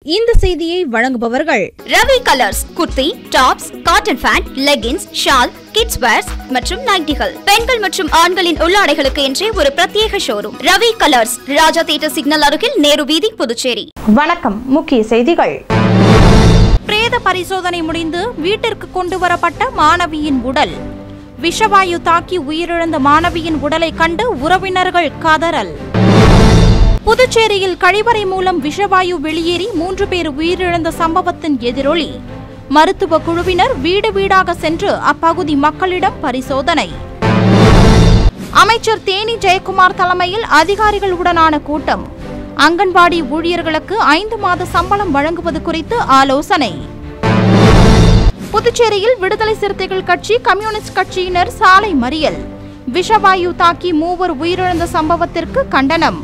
இந்த செய்தியை வழங்குபவர்கள் Ravi Colours kurti tops cotton pant leggings shawl kids wears மற்றும் நைட்டிகள் பெண்கள் மற்றும் ஆண்களின் உள்ளாடைகளுக்கு என்றே ஒரு பிரத்யேக showroom Ravi Colours Raja theatre signal அருகில் நேரு வீதி புதுச்சேரி வணக்கம் முக்கிய செய்திகள் பிரேத பரிசோதனை முடிந்து வீட்டிற்கு கொண்டு வரப்பட்ட மாணவியின் உடல் விஷவாயு தாக்கி உயிரிழந்த மாணவியின் உடலை கண்டு உறவினர்கள் கதறல் புதுச்சேரியில் கழிவறை மூலம் விஷவாயு வெளியேறி மூன்று பேர் உயிரிழந்த சம்பவத்தின் எதிரொலி மருத்துவ குழுவினர் வீடு வீடாக சென்று அப்பகுதி மக்களிடம் பரிசோதனை அமைச்சர் தேனி ஜெயக்குமார் தலைமையில் அதிகாரிகளுடனான கூட்டம் அங்கன்வாடி ஊழியர்களுக்கு ஐந்து மாத சம்பளம் வழங்குவது குறித்து ஆலோசனை புதுச்சேரியில் விடுதலை சிறுத்தைகள் கட்சி கம்யூனிஸ்ட் கட்சியினர் சாலை மறியல் விஷவாயு தாக்கி மூவர் உயிரிழந்த சம்பவத்திற்கு கண்டனம்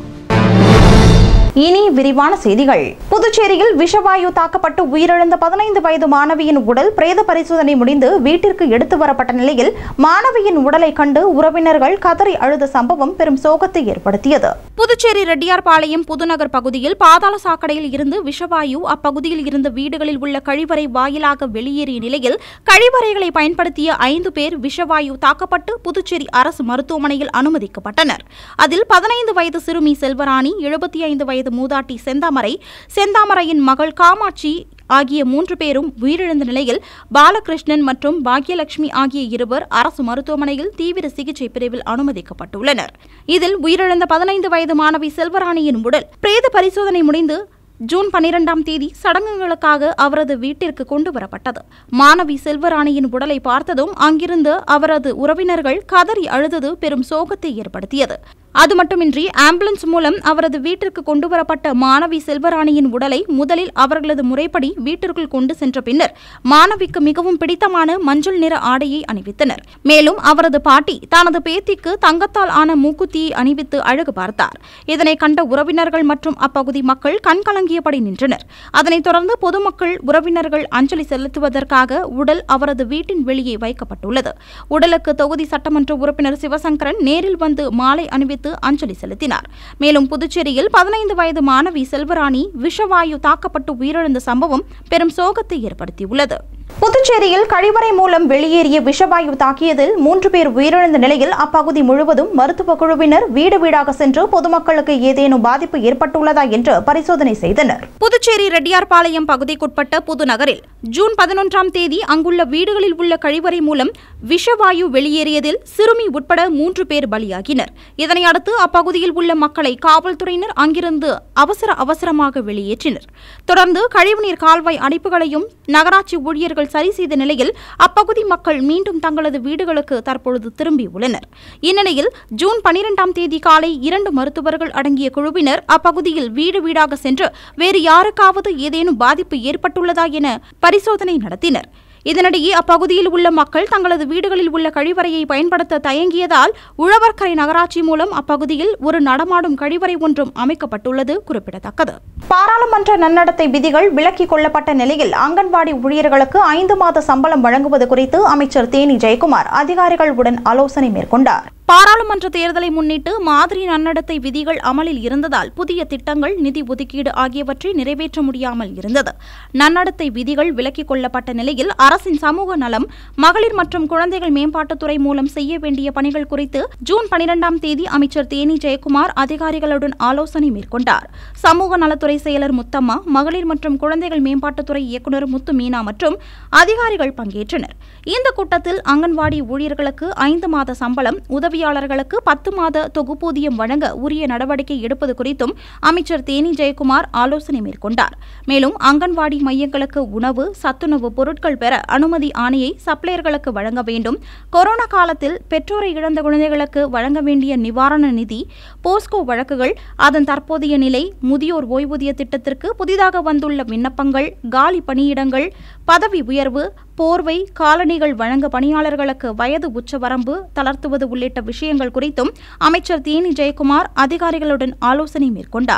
இனி விரிவான செய்திகள் புதுச்சேரியில் விஷவாயு தாக்கப்பட்டு உயிரிழந்த பதினைந்து வயது மாணவியின் உடல் பிரேத பரிசோதனை முடிந்து வீட்டிற்கு எடுத்து வரப்பட்ட நிலையில் மாணவியின் உடலை கண்டு உறவினர்கள் கதறி அழுத சம்பவம் பெரும் சோகத்தை ஏற்படுத்தியது புதுச்சேரி ரெட்டியார்பாளையம் புதுநகர் பகுதியில் பாதாள சாக்கடையில் இருந்து விஷவாயு அப்பகுதியில் இருந்த வீடுகளில் உள்ள கழிவறை வாயிலாக வெளியேறிய நிலையில் கழிவறைகளை பயன்படுத்திய ஐந்து பேர் விஷவாயு தாக்கப்பட்டு புதுச்சேரி அரசு மருத்துவமனையில் அனுமதிக்கப்பட்டனர் அதில் பதினைந்து வயது சிறுமி செல்வராணி எழுபத்தி ஐந்து வயது மூதாட்டி செந்தாமரை செந்தாமரையின் மகள் காமாட்சி ஆகிய மூன்று பேரும் உயிரிழந்த நிலையில் பாலகிருஷ்ணன் மற்றும் பாக்யலட்சுமி ஆகிய இருவர் அரசு மருத்துவமனையில் தீவிர சிகிச்சை பிரிவில் அனுமதிக்கப்பட்டுள்ளனர் இதில் உயிரிழந்த பதினைந்து வயது மாணவி செல்வராணியின் உடல் பிரேத பரிசோதனை முடிந்து ஜூன் பனிரெண்டாம் தேதி சடங்குகளுக்காக அவரது வீட்டிற்கு கொண்டு வரப்பட்டது மாணவி செல்வராணியின் உடலை பார்த்ததும் அங்கிருந்து அவரது உறவினர்கள் கதறி அழுதது பெரும் சோகத்தை ஏற்படுத்தியது அது மட்டுமின்றி ஆம்புலன்ஸ் மூலம் அவரது வீட்டிற்கு கொண்டு வரப்பட்ட மாணவி செல்வராணியின் உடலை முதலில் அவர்களது முறைப்படி வீட்டிற்குள் கொண்டு சென்ற பின்னர் மாணவிக்கு மிகவும் பிடித்தமான மஞ்சள் நிற ஆடையை அணிவித்தனர் மேலும் அவரது பாட்டி தனது பேத்திக்கு தங்கத்தால் ஆன மூக்குத்தியை அணிவித்து அழகு பார்த்தார் இதனை கண்ட உறவினர்கள் மற்றும் அப்பகுதி மக்கள் கண்கலங்கியபடி நின்றனர் அதனைத் தொடர்ந்து பொதுமக்கள் உறவினர்கள் அஞ்சலி செலுத்துவதற்காக உடல் அவரது வீட்டின் வெளியே வைக்கப்பட்டுள்ளது உடலுக்கு தொகுதி சட்டமன்ற உறுப்பினர் சிவசங்கரன் நேரில் வந்து மாலை அணிவித்து அஞ்சலி செலுத்தினார் மேலும் புதுச்சேரியில் பதினைந்து வயது மாணவி செல்வராணி விஷவாயு தாக்கப்பட்டு உயிரிழந்த சம்பவம் பெரும் சோகத்தை ஏற்படுத்தியுள்ளது புதுச்சேரியில் கழிவறை மூலம் வெளியேறிய விஷவாயு தாக்கியதில் மூன்று பேர் உயிரிழந்த நிலையில் அப்பகுதி முழுவதும் மருத்துவ குழுவினர் வீடு வீடாக சென்று பொதுமக்களுக்கு ஏதேனும் பாதிப்பு ஏற்பட்டுள்ளதா என்று பரிசோதனை செய்தனர் புதுச்சேரி ரெட்டியார்பாளையம் பகுதிக்குட்பட்ட புதுநகரில் ஜூன் பதினொன்றாம் தேதி அங்குள்ள வீடுகளில் உள்ள கழிவறை மூலம் விஷவாயு வெளியேறியதில் சிறுமி உட்பட மூன்று பேர் பலியாகினர் இதனையடுத்து அப்பகுதியில் உள்ள மக்களை காவல்துறையினர் அங்கிருந்து அவசர அவசரமாக வெளியேற்றினர் தொடர்ந்து கழிவுநீர் கால்வாய் அடைப்புகளையும் நகராட்சி ஊழியர்கள் சரி செய்த நிலையில் அப்பகுதி மக்கள் மீண்டும் தங்களது வீடுகளுக்கு தற்பொழுது திரும்பியுள்ளனர் இந்நிலையில் ஜூன் பனிரெண்டாம் தேதி காலை இரண்டு மருத்துவர்கள் அடங்கிய குழுவினர் அப்பகுதியில் வீடு வீடாக சென்று வேறு யாருக்காவது ஏதேனும் பாதிப்பு ஏற்பட்டுள்ளதா என பரிசோதனை நடத்தினர் இதனிடையே அப்பகுதியில் உள்ள மக்கள் தங்களது வீடுகளில் உள்ள கழிவறையை பயன்படுத்த தயங்கியதால் உழவர்கரை நகராட்சி மூலம் அப்பகுதியில் ஒரு நடமாடும் கழிவறை ஒன்றும் அமைக்கப்பட்டுள்ளது குறிப்பிடத்தக்கது பாராளுமன்ற நன்னடத்தை விதிகள் விலக்கிக் கொள்ளப்பட்ட நிலையில் அங்கன்வாடி ஊழியர்களுக்கு ஐந்து மாத சம்பளம் வழங்குவது குறித்து அமைச்சர் தேனி ஜெயக்குமார் அதிகாரிகளுடன் ஆலோசனை மேற்கொண்டார் பாராளுமன்ற தேர்தலை முன்னிட்டு மாதிரி நன்னடத்தை விதிகள் அமலில் இருந்ததால் புதிய திட்டங்கள் நிதி ஒதுக்கீடு ஆகியவற்றை நிறைவேற்ற முடியாமல் இருந்தது நன்னடத்தை விதிகள் விலக்கிக் கொள்ளப்பட்ட நிலையில் அரசின் சமூக நலம் மகளிர் மற்றும் குழந்தைகள் மேம்பாட்டுத்துறை மூலம் செய்ய வேண்டிய பணிகள் குறித்து ஜூன் பனிரெண்டாம் தேதி அமைச்சர் தேனி ஜெயக்குமார் அதிகாரிகளுடன் ஆலோசனை மேற்கொண்டார் சமூக நலத்துறை செயலர் முத்தம்மா மகளிர் மற்றும் குழந்தைகள் மேம்பாட்டுத்துறை இயக்குநர் முத்து மீனா மற்றும் அதிகாரிகள் பங்கேற்றனர் இந்த கூட்டத்தில் அங்கன்வாடி ஊழியர்களுக்கு ஐந்து மாத சம்பளம் உதவியாளர்களுக்கு பத்து மாத தொகுப்பூதியம் வழங்க உரிய நடவடிக்கை எடுப்பது குறித்தும் அமைச்சர் தேனி ஜெயக்குமார் ஆலோசனை மேற்கொண்டார் மேலும் அங்கன்வாடி மையங்களுக்கு உணவு சத்துணவு பொருட்கள் பெற அனுமதி ஆணையை சப்ளையர்களுக்கு வழங்க வேண்டும் கொரோனா காலத்தில் பெற்றோரை இழந்த குழந்தைகளுக்கு வழங்க வேண்டிய நிவாரண நிதி போஸ்கோ வழக்குகள் அதன் தற்போதைய நிலை முதியோர் ஓய்வூதிய திட்டத்திற்கு புதிதாக வந்துள்ள விண்ணப்பங்கள் காலி பணியிடங்கள் பதவி உயர்வு போர்வை காலணிகள் வழங்க பணியாளர்களுக்கு வயது உச்சவரம்பு தளர்த்துவது உள்ளிட்ட விஷயங்கள் குறித்தும் அமைச்சர் தேனி ஜெயக்குமார் அதிகாரிகளுடன் ஆலோசனை மேற்கொண்டார்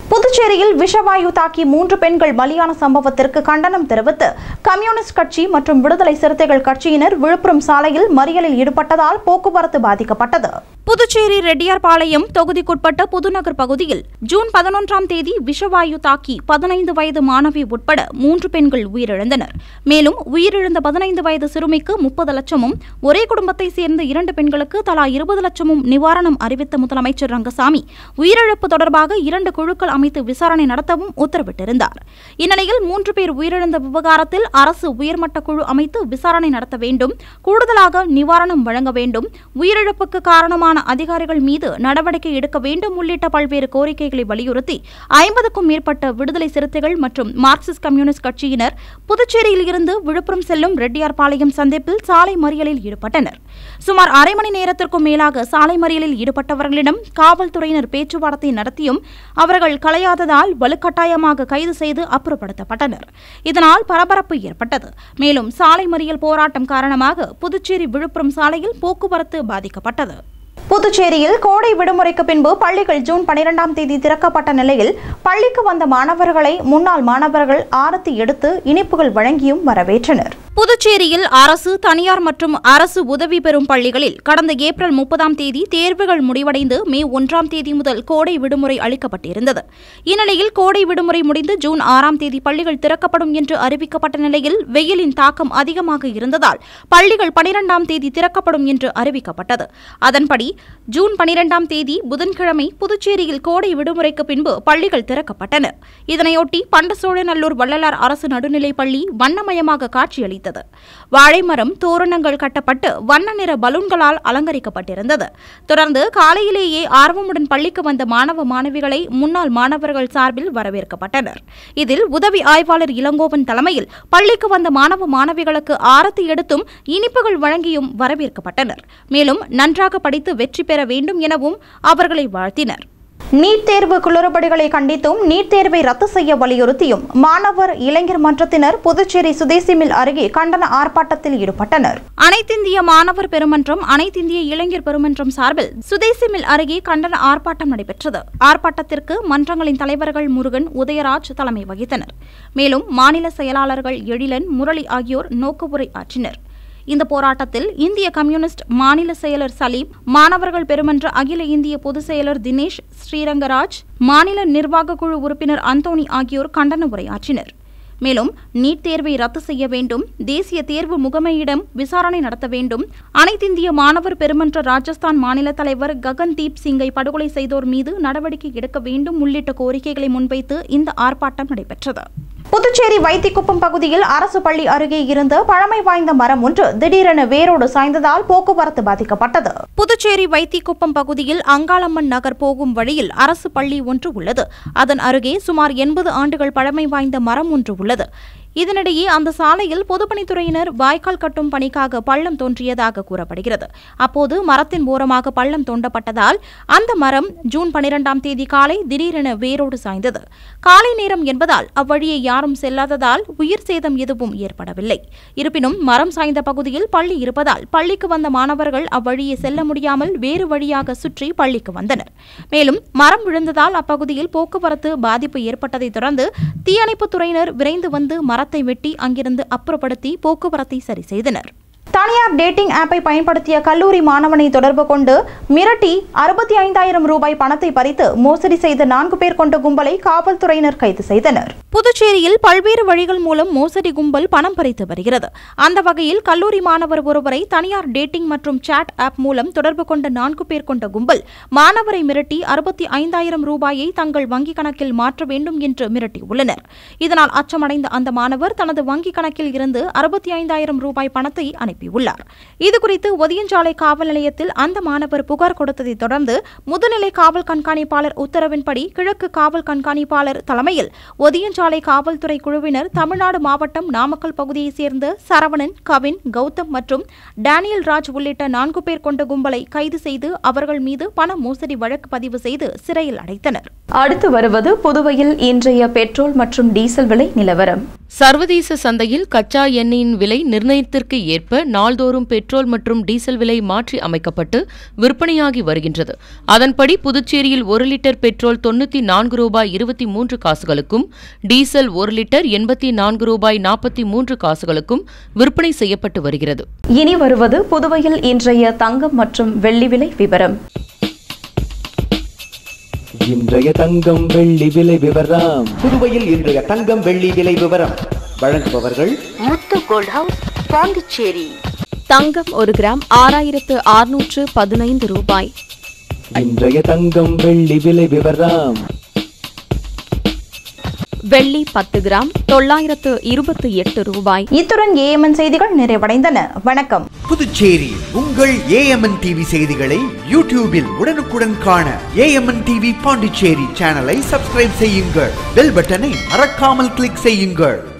புதுச்சேரியில் விஷவாயு தாக்கி மூன்று பெண்கள் பலியான சம்பவத்திற்கு கண்டனம் தெரிவித்து கம்யூனிஸ்ட் கட்சி மற்றும் விடுதலை சிறுத்தைகள் கட்சியினர் விழுப்புரம் சாலையில் மறியலில் ஈடுபட்டதால் போக்குவரத்து பாதிக்கப்பட்டது புதுச்சேரி ரெட்டியார்பாளையம் தொகுதிக்குட்பட்ட புதுநகர் பகுதியில் ஜூன் பதினொன்றாம் தேதி விஷவாயு தாக்கி பதினைந்து வயது மாணவி உட்பட மூன்று பெண்கள் உயிரிழந்தனர் மேலும் உயிரிழந்த பதினைந்து வயது சிறுமிக்கு முப்பது லட்சமும் ஒரே குடும்பத்தைச் சேர்ந்த இரண்டு பெண்களுக்கு தலா இருபது லட்சமும் நிவாரணம் அறிவித்த முதலமைச்சர் ரங்கசாமி உயிரிழப்பு தொடர்பாக இரண்டு குழுக்கள் அமைத்து விசாரணை நடத்தவும் உத்தரவிட்டிருந்தார் இந்நிலையில் மூன்று பேர் உயிரிழந்த விவகாரத்தில் அரசு உயர்மட்ட குழு அமைத்து விசாரணை நடத்த வேண்டும் கூடுதலாக நிவாரணம் வழங்க வேண்டும் உயிரிழப்புக்கு காரணமான அதிகாரிகள் மீது நடவடிக்கை எடுக்க வேண்டும் உள்ளிட்ட பல்வேறு கோரிக்கைகளை வலியுறுத்தி ஐம்பதுக்கும் மேற்பட்ட விடுதலை சிறுத்தைகள் மற்றும் மார்க்சிஸ்ட் கம்யூனிஸ்ட் கட்சியினர் புதுச்சேரியில் இருந்து விழுப்புரம் செல்லும் ரெட்டியார்பாளையம் சந்திப்பில் சாலை மறியலில் ஈடுபட்டனர் சுமார் அரை மணி நேரத்திற்கும் மேலாக சாலை மறியலில் ஈடுபட்டவர்களிடம் காவல்துறையினர் பேச்சுவார்த்தை நடத்தியும் அவர்கள் கலையாததால் வலுக்கட்டாயமாக கைது செய்து அப்புறப்படுத்தப்பட்டனர் இதனால் பரபரப்பு ஏற்பட்டது மேலும் சாலை மறியல் போராட்டம் காரணமாக புதுச்சேரி விழுப்புரம் சாலையில் போக்குவரத்து பாதிக்கப்பட்டது புதுச்சேரியில் கோடை விடுமுறைக்கு பின்பு பள்ளிகள் ஜூன் பனிரெண்டாம் தேதி திறக்கப்பட்ட நிலையில் பள்ளிக்கு வந்த மாணவர்களை முன்னாள் மாணவர்கள் ஆரத்தி எடுத்து இனிப்புகள் வழங்கியும் வரவேற்றனர் புதுச்சேரியில் அரசு தனியார் மற்றும் அரசு உதவி பெறும் பள்ளிகளில் கடந்த ஏப்ரல் முப்பதாம் தேதி தேர்வுகள் முடிவடைந்து மே ஒன்றாம் தேதி முதல் கோடை விடுமுறை அளிக்கப்பட்டிருந்தது இந்நிலையில் கோடை விடுமுறை முடிந்து ஜூன் ஆறாம் தேதி பள்ளிகள் திறக்கப்படும் என்று அறிவிக்கப்பட்ட நிலையில் வெயிலின் தாக்கம் அதிகமாக இருந்ததால் பள்ளிகள் பனிரெண்டாம் தேதி திறக்கப்படும் என்று அறிவிக்கப்பட்டது அதன்படி ஜூன் பனிரெண்டாம் தேதி புதன்கிழமை புதுச்சேரியில் கோடை விடுமுறைக்கு பின்பு பள்ளிகள் திறக்கப்பட்டன இதனையொட்டி பண்டசோழநல்லூர் வள்ளலார் அரசு நடுநிலைப் பள்ளி வண்ணமயமாக காட்சியளித்தது வாழைமரம் தோரணங்கள் கட்டப்பட்டு வண்ண நிற பலூன்களால் அலங்கரிக்கப்பட்டிருந்தது தொடர்ந்து காலையிலேயே ஆர்வமுடன் பள்ளிக்கு வந்த மாணவ மாணவிகளை முன்னாள் மாணவர்கள் சார்பில் வரவேற்கப்பட்டனர் இதில் உதவி ஆய்வாளர் இளங்கோவன் தலைமையில் பள்ளிக்கு வந்த மாணவ மாணவிகளுக்கு ஆரத்தி எடுத்தும் இனிப்புகள் வழங்கியும் வரவேற்கப்பட்டனர் மேலும் நன்றாக படித்து வெற்றி பெற வேண்டும் எனவும் அவர்களை வாழ்த்தினர் நீட் தேர்வு குளறுபடிகளை கண்டித்தும் நீட் தேர்வை ரத்து செய்ய வலியுறுத்தியும் மாணவர் இளைஞர் மன்றத்தினர் புதுச்சேரி சுதேசி மில் அருகே கண்டன ஆர்ப்பாட்டத்தில் ஈடுபட்டனர் அனைத்திந்திய மாணவர் பெருமன்றம் அனைத்திந்திய இளைஞர் பெருமன்றம் சார்பில் சுதேசி மில் அருகே கண்டன ஆர்ப்பாட்டம் நடைபெற்றது ஆர்ப்பாட்டத்திற்கு மன்றங்களின் தலைவர்கள் முருகன் உதயராஜ் தலைமை வகித்தனர் மேலும் மாநில செயலாளர்கள் எழிலன் முரளி ஆகியோர் நோக்குவுரை ஆற்றினர் இந்த போராட்டத்தில் இந்திய கம்யூனிஸ்ட் மாநில செயலர் சலீம் மாணவர்கள் பெருமன்ற அகில இந்திய பொதுச் செயலர் தினேஷ் ஸ்ரீரங்கராஜ் மாநில நிர்வாக குழு உறுப்பினர் அந்தோணி ஆகியோர் கண்டன உரையாற்றினர் மேலும் நீட் தேர்வை ரத்து செய்ய வேண்டும் தேசிய தேர்வு முகமையிடம் விசாரணை நடத்த வேண்டும் அனைத்திந்திய மாணவர் பெருமன்ற ராஜஸ்தான் மாநில தலைவர் ககன்தீப் சிங்கை படுகொலை செய்தோர் மீது நடவடிக்கை எடுக்க வேண்டும் உள்ளிட்ட கோரிக்கைகளை முன்வைத்து இந்த ஆர்ப்பாட்டம் நடைபெற்றது புதுச்சேரி வைத்திக்குப்பம் பகுதியில் அரசு பள்ளி அருகே இருந்த பழமை வாய்ந்த மரம் ஒன்று திடீரென வேரோடு சாய்ந்ததால் போக்குவரத்து பாதிக்கப்பட்டது புதுச்சேரி வைத்திக்குப்பம் பகுதியில் அங்காளம்மன் நகர் போகும் வழியில் அரசு பள்ளி ஒன்று உள்ளது அதன் அருகே சுமார் எண்பது ஆண்டுகள் பழமை வாய்ந்த மரம் ஒன்று உள்ளது இதனிடையே அந்த சாலையில் பொதுப்பணித்துறையினர் வாய்க்கால் கட்டும் பணிக்காக பள்ளம் தோன்றியதாக கூறப்படுகிறது அப்போது மரத்தின் ஓரமாக பள்ளம் தோண்டப்பட்டதால் அந்த மரம் ஜூன் பனிரெண்டாம் தேதி காலை திடீரென வேரோடு சாய்ந்தது காலை நேரம் என்பதால் அவ்வழியை யாரும் செல்லாததால் உயிர் சேதம் எதுவும் ஏற்படவில்லை இருப்பினும் மரம் சாய்ந்த பகுதியில் பள்ளி இருப்பதால் பள்ளிக்கு வந்த மாணவர்கள் அவ்வழியே செல்ல முடியாமல் வேறு வழியாக சுற்றி பள்ளிக்கு வந்தனர் மேலும் மரம் விழுந்ததால் அப்பகுதியில் போக்குவரத்து பாதிப்பு ஏற்பட்டதை தொடர்ந்து தீயணைப்புத் துறையினர் விரைந்து வந்து மரத்தை வெட்டி அங்கிருந்து அப்புறப்படுத்தி போக்குவரத்தை சரி செய்தனர் தனியார் டேட்டிங் ஆப்பை பயன்படுத்திய கல்லூரி மாணவனை தொடர்பு கொண்டு மிரட்டி அறுபத்தி ஐந்தாயிரம் ரூபாய் பணத்தை பறித்து மோசடி செய்த நான்கு பேர் கொண்ட கும்பலை காவல்துறையினர் கைது செய்தனர் புதுச்சேரியில் பல்வேறு வழிகள் மூலம் மோசடி கும்பல் பணம் பறித்து வருகிறது அந்த வகையில் கல்லூரி மாணவர் ஒருவரை தனியார் டேட்டிங் மற்றும் சாட் ஆப் மூலம் தொடர்பு கொண்ட நான்கு பேர் கொண்ட கும்பல் மாணவரை மிரட்டி அறுபத்தி ஐந்தாயிரம் ரூபாயை தங்கள் வங்கிக் கணக்கில் மாற்ற வேண்டும் என்று மிரட்டியுள்ளனர் இதனால் அச்சமடைந்த அந்த மாணவர் தனது வங்கிக் கணக்கில் இருந்து அறுபத்தி ஐந்தாயிரம் ரூபாய் பணத்தை அனுப்பியுள்ளார் இதுகுறித்து ஒதியஞ்சாலை காவல் நிலையத்தில் அந்த மாணவர் புகார் கொடுத்ததைத் தொடர்ந்து முதுநிலை காவல் கண்காணிப்பாளர் உத்தரவின்படி கிழக்கு காவல் கண்காணிப்பாளர் தலைமையில் ஒதியஞ்சாலை காவல்துறை குழுவினர் தமிழ்நாடு மாவட்டம் நாமக்கல் பகுதியைச் சேர்ந்த சரவணன் கவின் கௌதம் மற்றும் டேனியல் ராஜ் உள்ளிட்ட நான்கு பேர் கொண்ட கும்பலை கைது செய்து அவர்கள் மீது பண மோசடி வழக்கு பதிவு செய்து சிறையில் அடைத்தனர் அடுத்து வருவது புதுவையில் இன்றைய பெட்ரோல் மற்றும் டீசல் விலை நிலவரம் சர்வதேச சந்தையில் கச்சா எண்ணெயின் விலை நிர்ணயத்திற்கு ஏற்ப நாள்தோறும் பெட்ரோல் மற்றும் டீசல் விலை மாற்றி அமைக்கப்பட்டு விற்பனையாகி வருகின்றது அதன்படி புதுச்சேரியில் ஒரு லிட்டர் பெட்ரோல் தொண்ணூற்றி நான்கு ரூபாய் இருபத்தி மூன்று காசுகளுக்கும் டீசல் ஒரு லிட்டர் எண்பத்தி நான்கு ரூபாய் நாற்பத்தி மூன்று காசுகளுக்கும் விற்பனை செய்யப்பட்டு வருகிறது இனி வருவது புதுவையில் இன்றைய தங்கம் மற்றும் வெள்ளி விலை விவரம் இன்றைய தங்கம் வெள்ளி விலை விவரம் புதுவையில் இன்றைய தங்கம் வெள்ளி விலை விவரம் வழங்குபவர்கள் முத்து கோல்ட் ஹவுஸ் பாண்டிச்சேரி தங்கம் ஒரு கிராம் ஆறாயிரத்து அறுநூற்று பதினைந்து ரூபாய் இன்றைய தங்கம் வெள்ளி விலை விவரம் வெள்ளி பத்து கிராம் தொள்ளாயிரத்து இருபத்தி எட்டு ரூபாய் இத்துடன் ஏஎம்என் செய்திகள் நிறைவடைந்தன வணக்கம் புதுச்சேரி உங்கள் ஏஎம்என் டிவி செய்திகளை யூடியூபில் உடனுக்குடன் காண ஏஎம்என் டிவி பாண்டிச்சேரி சேனலை சப்ஸ்கிரைப் செய்யுங்கள் பெல் பட்டனை மறக்காமல் கிளிக் செய்யுங்கள்